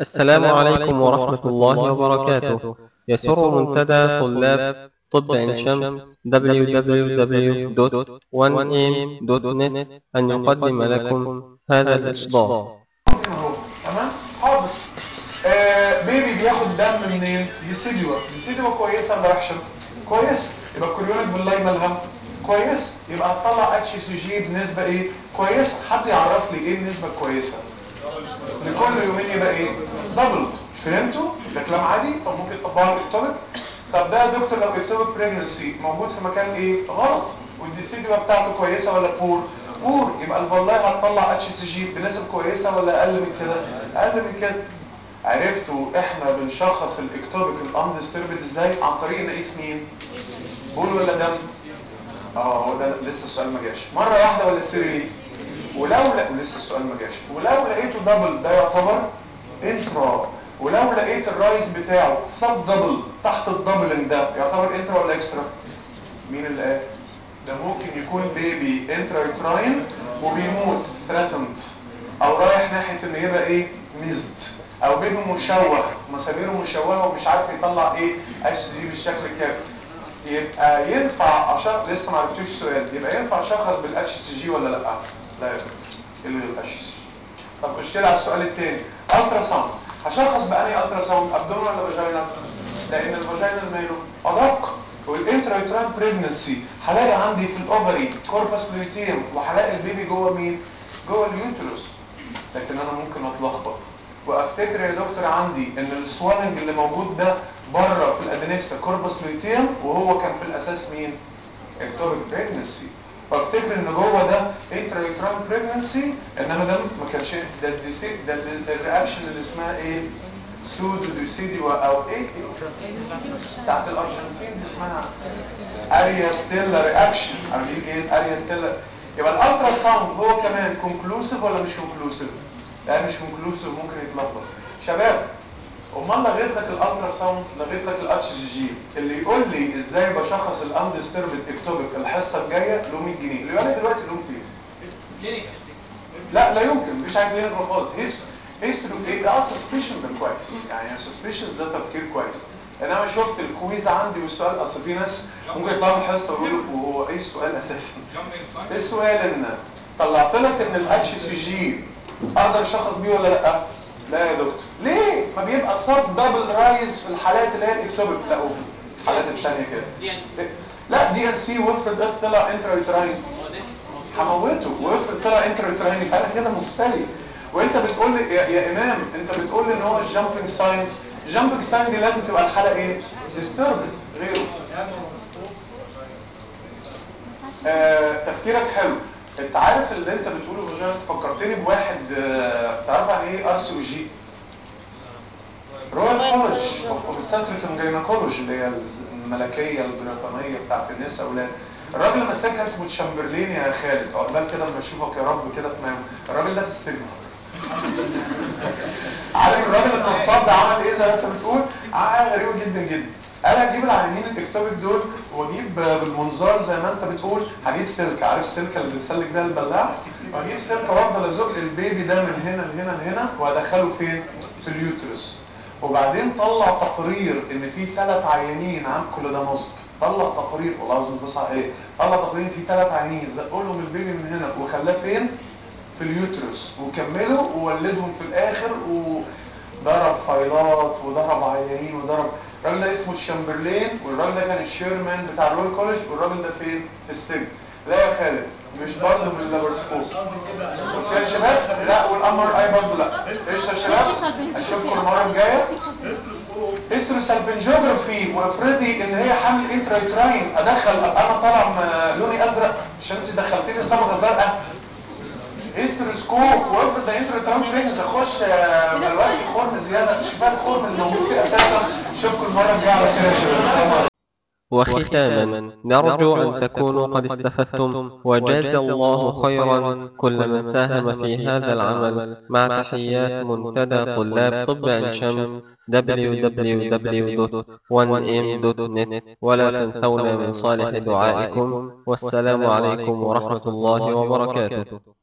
السلام عليكم ورحمة الله وبركاته يسر منتدى طلاب طب عين شمس www.1am.net أن يقدم لكم هذا الإصدار اهو تمام حاضر آه بيبي بياخد دم منين ديسيديوا ديسيديوا كويسه ولا وحشه كويس يبقى الكوريونيك بالله مالها كويس يبقى هتطلع اتش سي جي بنسبه ايه كويس حد يعرف لي ايه النسبه الكويسه لكل يومين يبقى ايه دبلد فهمتوا ده كلام عادي طب ممكن تطبقه الاكتوبك طب ده يا دكتور لو اكتوبك بريجنسي موجود في مكان ايه غلط والديسيديوا بتاعته كويسه ولا بور بور يبقى الفاللاي هتطلع اتش سي جي بنسب كويسه ولا اقل من كده اقل من كده عرفتوا احنا بنشخص الاكتوبك الاندستربد ازاي عن طريق نقيس مين بول ولا دم اه هو ده لسه السؤال ما جاش مره واحده ولا سيري ولو لا ولسه السؤال ما جاش ولو لقيته دبل ده يعتبر انترا ولو لقيت الرايز بتاعه سب دبل تحت الدبلنج ده يعتبر انترا ولا اكسترا مين اللي قال ده ممكن يكون بيبي انترا يوتراين وبيموت ثريتند او رايح ناحيه انه يبقى ايه ميزد او بيبي مشوه مساميره مشوهه ومش عارف يطلع ايه اتش دي بالشكل الكامل يبقى ينفع أشخص لسه ما عرفتوش السؤال يبقى ينفع اشخص بالاتش سي جي ولا لا لا ينفع الغي الاتش سي جي طب خش لي على السؤال الثاني الترا ساوند هشخص باني الترا ساوند ابدومين ولا فاجينا لان الفاجينا ماله ادق والانترايتران بريجنسي هلاقي عندي في الاوفري كوربس لوتيوم وهلاقي البيبي جوه مين جوه اليوترس لكن انا ممكن اتلخبط وافتكر يا دكتور عندي ان السوالنج اللي موجود ده بره في الادينكسا كوربس لوتيوم وهو كان في الاساس مين اكتوبيك بريجنسي فافتكر ان جوه ده انترايتران بريجنسي انما ده ما كانش ده الديسي ده ده الرياكشن اللي اسمها ايه سودو ديسيديوا او ايه بتاعت الارجنتين دي اسمها اريا ستيلا رياكشن عارفين ايه اريا ستيلا يبقى الالترا ساوند هو كمان كونكلوسيف ولا مش كونكلوسيف لا مش كونكلوسيف ممكن يتلخبط شباب امال لغيت لك الالترا ساوند لغيت لك الاتش جي جي اللي يقول لي ازاي بشخص الاندستربد اكتوبك الحصه الجايه له 100 جنيه اللي يقول لي دلوقتي له 200 لا لا يمكن مفيش حاجه كلينيكال خالص هيستوري ايه اه سسبشن ده كويس يعني سسبشن ده تفكير كويس انا شفت الكويز عندي والسؤال اصل في ناس ممكن يطلعوا من الحصه ويقولوا وهو ايه السؤال اساسا ايه السؤال ان طلعت لك ان الاتش سي جي اقدر اشخص بيه ولا لا لا يا دكتور ليه ما بيبقى صاب دبل رايز في الحالات اللي هي الاكتوبك لا أوه. الحالات الثانيه كده لا دي ان سي وفرد ده طلع انترا يوتراين هموته وفرد طلع انترا يوتراين يبقى انا كده مفتري وانت بتقول لي يا, يا امام انت بتقول لي ان هو الجامبنج ساين الجامبنج ساين دي لازم تبقى الحاله ايه ديستربد غيره آه تفكيرك حلو انت عارف اللي انت بتقوله فاجينا فكرتني بواحد آه تعرف عن ايه ار سي او جي رويال كولج اوف اوبستاتريك اند جاينكولوجي اللي هي الملكيه البريطانيه بتاعت النساء اولاد الراجل اللي ماسكها اسمه تشامبرلين يا خالد عقبال كده اما اشوفك يا رب كده في مام الراجل ده في السجن عارف الراجل النصاب ده عمل ايه زي ما انت بتقول عمل غريبه جدا جدا قال هجيب العيانين الاكتوبيك دول واجيب بالمنظار زي ما انت بتقول هجيب سلك عارف السلكه اللي بنسلك بيها البلاع واجيب سلكه وافضل ازق البيبي ده من هنا لهنا لهنا وادخله فين في اليوترس وبعدين طلع تقرير ان في ثلاث عيانين عن كل ده نصب طلع تقرير والله العظيم بص ايه طلع تقرير في ثلاث عيانين زقوا لهم البيبي من هنا وخلاه فين في اليوترس وكملوا وولدهم في الاخر وضرب فايلات وضرب عيانين وضرب الراجل ده اسمه تشامبرلين والراجل ده كان الشيرمان بتاع الرويال كولج والراجل ده فين في السجن لا يا خالد مش برضه من اللابرسكوب يا شباب لا والامر اي برضه لا ايش يا شباب اشوفكم المره الجايه هيستروسالفنجوجرافي وافرضي ان هي حامل انترايتراين ادخل انا طالع لوني ازرق عشان انت دخلتيني صبغه زرقاء هيستروسكوب وافرض ده انترايتراين فريكس اخش دلوقتي خرم زياده مش كفايه الخرم اللي موجود فيه اساسا اشوفكم المره الجايه على خير يا شباب السلام عليكم وختاما نرجو أن تكونوا قد استفدتم وجاز الله خيرا كل من ساهم في هذا العمل مع تحيات منتدى طلاب طب عين شمس www.1m.net ولا تنسونا من صالح دعائكم والسلام عليكم ورحمة الله وبركاته